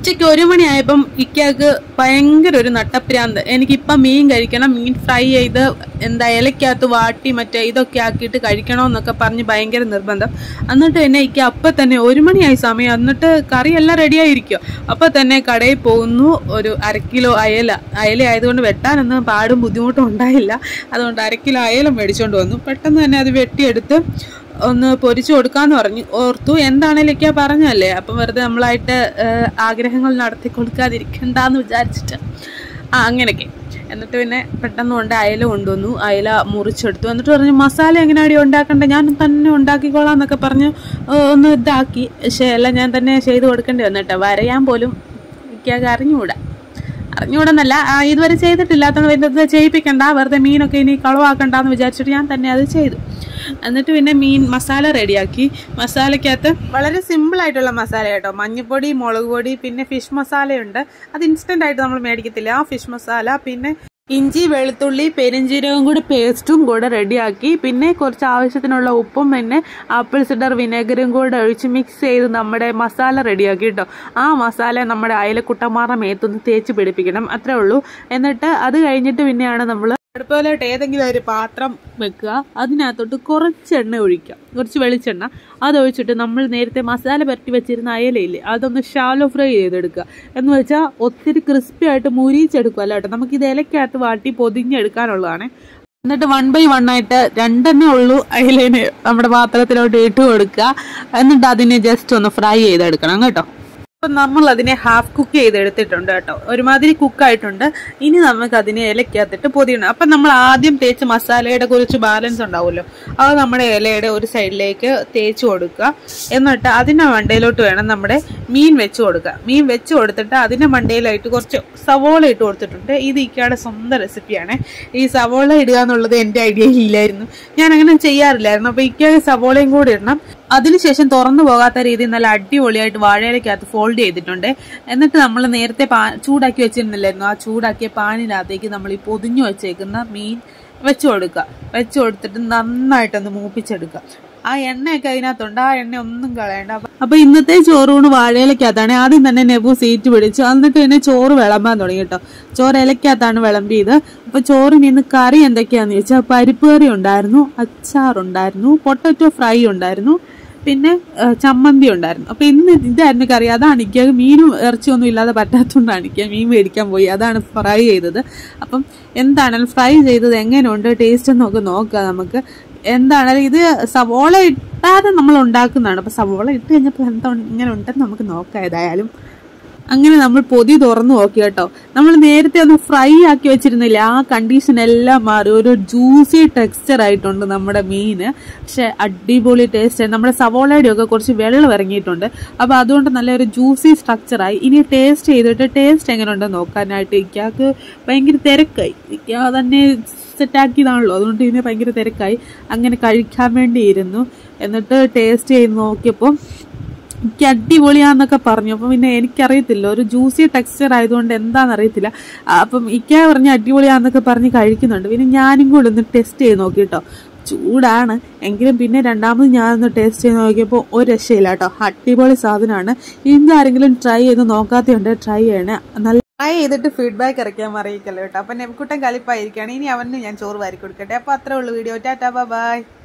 ഉച്ചയ്ക്ക് ഒരു മണിയായപ്പം ഇക്കക്ക് ഭയങ്കര ഒരു നട്ടപ്രാന്ത് എനിക്കിപ്പം മീൻ കഴിക്കണം മീൻ ഫ്രൈ ചെയ്ത് എന്താ ഇലക്കകത്ത് വാട്ടി മറ്റേ ഇതൊക്കെ ആക്കിയിട്ട് കഴിക്കണമെന്നൊക്കെ പറഞ്ഞ് ഭയങ്കര നിർബന്ധം എന്നിട്ട് തന്നെ ഇക്ക അപ്പം തന്നെ ഒരു മണിയായി സമയം എന്നിട്ട് കറിയെല്ലാം റെഡിയായിരിക്കും അപ്പം തന്നെ കടയിൽ പോകുന്നു ഒരു അര കിലോ അയല അയല ആയതുകൊണ്ട് വെട്ടാനൊന്നും പാടും ബുദ്ധിമുട്ടും ഉണ്ടായില്ല അതുകൊണ്ട് അര കിലോ അയല മേടിച്ചുകൊണ്ട് വന്നു പെട്ടെന്ന് തന്നെ അത് വെട്ടിയെടുത്ത് ഒന്ന് പൊരിച്ചു കൊടുക്കാന്ന് പറഞ്ഞു ഓർത്തു എന്താണേലൊക്കെ പറഞ്ഞല്ലേ അപ്പം വെറുതെ നമ്മളായിട്ട് ഏഹ്, ആഗ്രഹങ്ങൾ നടത്തി കൊടുക്കാതിരിക്കണ്ടെന്ന് വിചാരിച്ചിട്ട് ആ അങ്ങനെയൊക്കെ എന്നിട്ട് പിന്നെ പെട്ടെന്ന് കൊണ്ട് അയല കൊണ്ടുവന്നു അയല മുറിച്ചെടുത്തു എന്നിട്ട് പറഞ്ഞു മസാല എങ്ങനെയാണ് ഉണ്ടാക്കണ്ടേ ഞാൻ തന്നെ ഉണ്ടാക്കിക്കോളാം എന്നൊക്കെ പറഞ്ഞ് ഏഹ്, ഒന്ന് ഇതാക്കി പക്ഷേ എല്ലാം ഞാൻ തന്നെ ചെയ്ത് കൊടുക്കേണ്ടി വന്നിട്ട് വരയാൻ പോലും എനിക്ക് അറിഞ്ഞുകൂടാ അറിഞ്ഞുകൂടെന്നല്ല ആ, ഇതുവരെ ചെയ്തിട്ടില്ലാത്തത് ഇത് ചെയ്യിപ്പിക്കണ്ട വെറുതെ മീനൊക്കെ ഇനി കളവാക്കണ്ടെന്ന് വിചാരിച്ചിട്ട് ഞാൻ തന്നെ അത് ചെയ്തു എന്നിട്ട് പിന്നെ മീൻ മസാല റെഡിയാക്കി മസാലയ്ക്കകത്ത് വളരെ സിമ്പിൾ ആയിട്ടുള്ള മസാല കേട്ടോ മഞ്ഞൾപ്പൊടി മുളക് പൊടി പിന്നെ ഫിഷ് മസാലയുണ്ട് അത് ഇൻസ്റ്റന്റ് ആയിട്ട് നമ്മൾ മേടിക്കത്തില്ല ആ ഫിഷ് മസാല പിന്നെ ഇഞ്ചി വെളുത്തുള്ളി പെരിഞ്ചീരകം കൂടി പേസ്റ്റും കൂടെ റെഡിയാക്കി പിന്നെ കുറച്ച് ആവശ്യത്തിനുള്ള ഉപ്പും പിന്നെ ആപ്പിൾ സിഡർ വിനെഗറും കൂടെ ഒഴിച്ച് മിക്സ് ചെയ്ത് നമ്മുടെ മസാല റെഡിയാക്കി കേട്ടോ ആ മസാല നമ്മുടെ അയലക്കുട്ടന്മാരുടെ മേത്തൊന്ന് തേച്ച് പിടിപ്പിക്കണം അത്രേ ഉള്ളൂ എന്നിട്ട് അത് കഴിഞ്ഞിട്ട് പിന്നെയാണ് നമ്മൾ അടുപ്പയിലോട്ട് ഏതെങ്കിലും ഒരു പാത്രം വെക്കുക അതിനകത്തോട്ട് കുറച്ച് എണ്ണ ഒഴിക്കുക കുറച്ച് വെളിച്ചെണ്ണ അതൊഴിച്ചിട്ട് നമ്മൾ നേരത്തെ മസാല പുരട്ടി വെച്ചിരുന്ന അയലയില്ലേ അതൊന്ന് ഷാലോ ഫ്രൈ ചെയ്തെടുക്കുക എന്ന് വെച്ചാൽ ഒത്തിരി ക്രിസ്പി ആയിട്ട് മുരിച്ചെടുക്കുമല്ലോ കേട്ടോ നമുക്കിത് ഇലക്കകത്ത് വാട്ടി പൊതിഞ്ഞെടുക്കാനുള്ളതാണ് എന്നിട്ട് വൺ ബൈ വൺ ആയിട്ട് രണ്ടെണ്ണേ ഉള്ളൂ അയിലേന് നമ്മുടെ പാത്രത്തിലോട്ട് ഇട്ട് കൊടുക്കുക എന്നിട്ട് അതിനെ ജസ്റ്റ് ഒന്ന് ഫ്രൈ ചെയ്തെടുക്കണം കേട്ടോ അപ്പം നമ്മൾ അതിനെ ഹാഫ് കുക്ക് ചെയ്തെടുത്തിട്ടുണ്ട് കേട്ടോ ഒരുമാതിരി കുക്കായിട്ടുണ്ട് ഇനി നമുക്ക് അതിനെ ഇലക്കകത്തിട്ട് പൊതിയണം അപ്പം നമ്മൾ ആദ്യം തേച്ച് മസാലയുടെ കുറച്ച് ബാലൻസ് ഉണ്ടാവുമല്ലോ അത് നമ്മുടെ ഇലയുടെ ഒരു സൈഡിലേക്ക് തേച്ച് കൊടുക്കുക എന്നിട്ട് അതിൻ്റെ മണ്ടയിലോട്ട് വേണം നമ്മുടെ മീൻ വെച്ച് കൊടുക്കുക മീൻ വെച്ച് കൊടുത്തിട്ട് അതിൻ്റെ മണ്ടയിലായിട്ട് കുറച്ച് സവോള ഇട്ട് കൊടുത്തിട്ടുണ്ട് ഇത് ഇക്കയുടെ സ്വന്തം റെസിപ്പിയാണ് ഈ സവോള ഇടുക എന്നുള്ളത് എൻ്റെ ഐഡിയ ഇല്ലായിരുന്നു ഞാൻ അങ്ങനെ ചെയ്യാറില്ലായിരുന്നു അപ്പോൾ ഇക്ക സവോളയും കൂടി ഇടണം അതിനുശേഷം തുറന്നു പോകാത്ത രീതിയിൽ നല്ല അടിപൊളിയായിട്ട് വാഴയിലക്കകത്ത് ഫോൾഡ് ചെയ്തിട്ടുണ്ട് എന്നിട്ട് നമ്മൾ നേരത്തെ പാ ചൂടാക്കി വെച്ചിരുന്നില്ലായിരുന്നു ആ ചൂടാക്കിയ പാനിനകത്തേക്ക് നമ്മൾ ഈ പൊതിഞ്ഞു വെച്ചേക്കുന്ന മീൻ വെച്ചു കൊടുക്കുക വെച്ചു കൊടുത്തിട്ട് നന്നായിട്ടൊന്ന് മൂപ്പിച്ചെടുക്കുക ആ എണ്ണയൊക്കെ അതിനകത്തുണ്ട് ആ എണ്ണ ഒന്നും കളയണ്ട അപ്പൊ- അപ്പൊ ഇന്നത്തെ ചോറൂണ് വാഴയിലക്കകത്താണ് ആദ്യം തന്നെ നെബു സീറ്റ് പിടിച്ചു എന്നിട്ട് പിന്നെ ചോറ് വിളമ്പാൻ തുടങ്ങി കേട്ടോ ചോറ് ഇലക്കകത്താണ് വിളമ്പിയത് അപ്പൊ ചോറിന് ഇന്ന് കറി എന്തൊക്കെയാന്ന് ചോദിച്ചാൽ പരിപ്പ് കറി ഉണ്ടായിരുന്നു അച്ചാറുണ്ടായിരുന്നു പൊട്ടറ്റോ ഫ്രൈ ഉണ്ടായിരുന്നു പിന്നെ ആ, ചമ്മന്തി ഉണ്ടായിരുന്നു അപ്പൊ ഇന്ന് ഇതായിരുന്നു കറി അതാണ് എനിക്ക് മീനും ഇറച്ചിയൊന്നും ഇല്ലാതെ പറ്റാത്തതുകൊണ്ടാണ് എനിക്ക് മീൻ മേടിക്കാൻ പോയി അതാണ് ഫ്രൈ ചെയ്തത് അപ്പം എന്താണെങ്കിലും ഫ്രൈ ചെയ്തത് എങ്ങനെയുണ്ട് ടേസ്റ്റ് എന്നൊക്കെ നോക്കുക നമുക്ക് എന്താണെങ്കിലും ഇത് സവോള ഇട്ടാതെ നമ്മൾ ഉണ്ടാക്കുന്നതാണ് അപ്പൊ സവോള ഇട്ട് കഴിഞ്ഞപ്പോൾ എന്താ ഇങ്ങനെ ഉണ്ടെന്ന് നമുക്ക് നോക്കാം ഏതായാലും അങ്ങനെ നമ്മൾ പൊതി തുറന്നു നോക്കി കേട്ടോ നമ്മൾ നേരത്തെ ഒന്ന് ഫ്രൈ ആക്കി വെച്ചിരുന്നില്ല ആ കണ്ടീഷൻ എല്ലാം മാറി ഒരു ജ്യൂസി ടെക്സ്ചർ ആയിട്ടുണ്ട് നമ്മുടെ മീന് പക്ഷെ അടിപൊളി ടേസ്റ്റ് നമ്മുടെ സവോളയുടെ ഒക്കെ കുറച്ച് വെള്ളം ഇറങ്ങിയിട്ടുണ്ട് അപ്പൊ അതുകൊണ്ട് നല്ലൊരു ജ്യൂസി സ്ട്രക്ചറായി ഇനി ടേസ്റ്റ് ചെയ്തിട്ട് ടേസ്റ്റ് എങ്ങനെ ഉണ്ടെന്ന് നോക്കാനായിട്ട് ഇക്കാക്ക് ഭയങ്കര തിരക്കായി ഇക്ക തന്നെ സെറ്റാക്കിയതാണല്ലോ അതുകൊണ്ട് ഇതിന് ഭയങ്കര തിരക്കായി അങ്ങനെ കഴിക്കാൻ വേണ്ടി ഇരുന്നു എന്നിട്ട് ടേസ്റ്റ് ചെയ്ത് നോക്കിയപ്പോൾ എനിക്ക് അടിപൊളിയാന്നൊക്കെ പറഞ്ഞു അപ്പം പിന്നെ എനിക്കറിയത്തില്ല ഒരു ജ്യൂസി ടെക്സ്ചർ ആയതുകൊണ്ട് എന്താണെന്ന് അറിയത്തില്ല ആ, അപ്പം ഇക്ക പറഞ്ഞ് അടിപൊളിയാന്നൊക്കെ പറഞ്ഞ് കഴിക്കുന്നുണ്ട് പിന്നെ ഞാനും കൂടെ ഒന്ന് ടെസ്റ്റ് ചെയ്ത് നോക്കി കേട്ടോ ചൂടാണ് എങ്കിലും പിന്നെ രണ്ടാമത് ഞാനൊന്ന് ടേസ്റ്റ് ചെയ്ത് നോക്കിയപ്പോൾ ഒരു രക്ഷയില്ല കേട്ടോ അടിപൊളി സാധനമാണ് ഇനി ആരെങ്കിലും ട്രൈ ചെയ്ത് നോക്കാത്തതുണ്ട് ട്രൈ ചെയ്യണേ നല്ല ട്രൈ ചെയ്തിട്ട് ഫീഡ്ബാക്ക് ഇറക്കിയാൽ അറിയിക്കല്ലോ കേട്ടോ അപ്പം നെബക്കുട്ടൻ കലിപ്പായിരിക്കുകയാണ് ഇനി അവന് ഞാൻ ചോറ് വാരി കൊടുക്കട്ടെ അപ്പോൾ അത്രേ ഉള്ളൂ വീഡിയോ ടാറ്റാ ബൈ